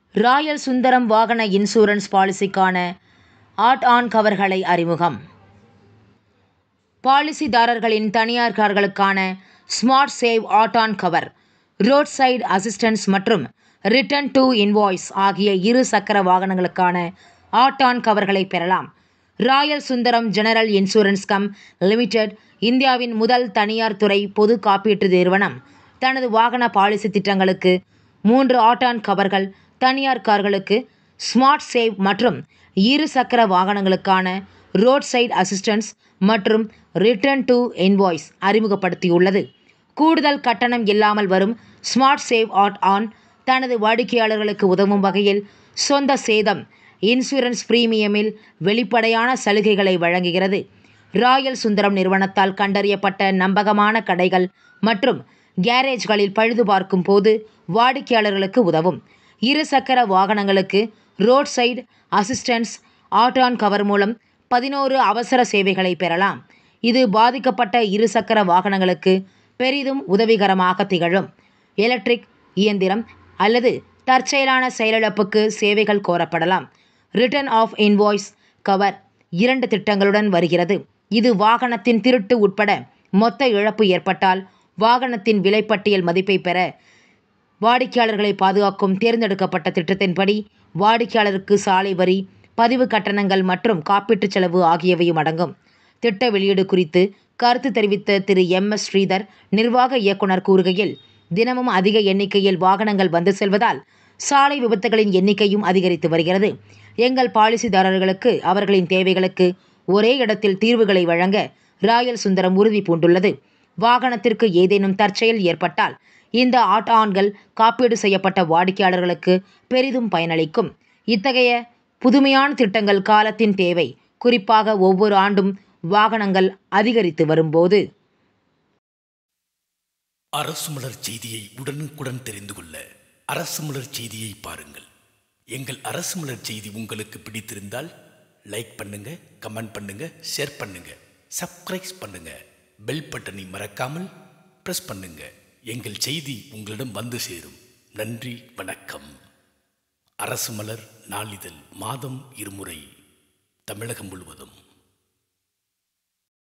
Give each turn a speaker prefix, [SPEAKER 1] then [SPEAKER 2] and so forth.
[SPEAKER 1] Royal Sundaram வாகன insurance பாலிசிக்கான add on கவர்களை அறிமுகம் பாலிசிதாரர்களின் தனியார் கார்களுக்கான smart save add on cover roadside assistance மற்றும் ரிட்டர்ன் டு இன்வாய்ஸ் ஆகிய இரு சக்கர வாகனங்களுக்கான ஆட் ஆன் கவர்களை பெறலாம் ராயல் சுந்தரம் ஜெனரல் இன்சூரன்ஸ் கம் லிமிடெட் இந்தியாவின் முதல் தனியார் துறை பொது காப்பீட்டு நிறுவனம் தனது வாகன பாலிசி திட்டங்களுக்கு மூன்று ஆட் ஆன் கவர்கள் தனியார் கார்களுக்கு ஸ்மார்ட் சேவ் மற்றும் இரு சக்கர வாகனங்களுக்கான ரோட் சைடு அசிஸ்டன்ஸ் மற்றும் ரிட்டர்ன் டு இன்வாய்ஸ் அறிமுகப்படுத்தியுள்ளது கூடுதல் கட்டணம் இல்லாமல் வரும் ஸ்மார்ட் சேவ் ஆட் ஆன் தனது வாடிக்கையாளர்களுக்கு உதவும் வகையில் சொந்த சேதம் இன்சூரன்ஸ் பிரீமியமில் வெளிப்படையான சலுகைகளை வழங்குகிறது ராயல் சுந்தரம் நிறுவனத்தால் கண்டறியப்பட்ட நம்பகமான கடைகள் மற்றும் கேரேஜ்களில் பழுது பார்க்கும் போது வாடிக்கையாளர்களுக்கு உதவும் இரு சக்கர வாகனங்களுக்கு roadside assistance add on cover மூலம் பதினோரு அவசர சேவைகளை பெறலாம் இது பாதிக்கப்பட்ட இருசக்கர வாகனங்களுக்கு பெரிதும் உதவிகரமாக திகழும் எலக்ட்ரிக் இயந்திரம் அல்லது தற்செயலான செயலிழப்புக்கு சேவைகள் கோரப்படலாம் ரிட்டர்ன் ஆஃப் இன்வாய்ஸ் கவர் இரண்டு திட்டங்களுடன் வருகிறது இது வாகனத்தின் திருட்டு உட்பட மொத்த இழப்பு ஏற்பட்டால் வாகனத்தின் விலைப்பட்டியல் மதிப்பை பெற வாடிக்கையாளர்களை பாதுகாக்கும் தேர்ந்தெடுக்கப்பட்ட திட்டத்தின்படி வாடிக்கையாளருக்கு சாலை வரி பதிவு கட்டணங்கள் மற்றும் காப்பீட்டுச் செலவு ஆகியவையும் அடங்கும் திட்ட வெளியீடு குறித்து கருத்து தெரிவித்த திரு எம் எஸ் ஸ்ரீதர் நிர்வாக இயக்குனர் கூறுகையில் தினமும் அதிக எண்ணிக்கையில் வாகனங்கள் வந்து செல்வதால் சாலை விபத்துகளின் எண்ணிக்கையும் அதிகரித்து வருகிறது எங்கள் பாலிசிதாரர்களுக்கு அவர்களின் தேவைகளுக்கு ஒரே இடத்தில் தீர்வுகளை வழங்க ராயல் சுந்தரம் உறுதி பூண்டுள்ளது வாகனத்திற்கு ஏதேனும் தற்செயல் ஏற்பட்டால் இந்த ஆட் ஆன்கள் காப்பீடு செய்யப்பட்ட வாடிக்கையாளர்களுக்கு பெரிதும் பயனளிக்கும் இத்தகைய புதுமையான திட்டங்கள் காலத்தின் தேவை குறிப்பாக ஒவ்வொரு ஆண்டும் வாகனங்கள் அதிகரித்து வரும்போது
[SPEAKER 2] அரசு மலர் செய்தியை உடனுக்குடன் தெரிந்து கொள்ள அரசு மலர் செய்தியை பாருங்கள் எங்கள் அரசு மலர் செய்தி உங்களுக்கு பிடித்திருந்தால் லைக் பண்ணுங்க கமெண்ட் பண்ணுங்க ஷேர் பண்ணுங்க சப்ஸ்கிரைப் பண்ணுங்க பெல் பட்டனை மறக்காமல் பிரஸ் பண்ணுங்க எங்கள் செய்தி உங்களிடம் வந்து சேரும் நன்றி வணக்கம் அரசு மலர் நாளிதழ் மாதம் இருமுறை தமிழகம் முழுவதும்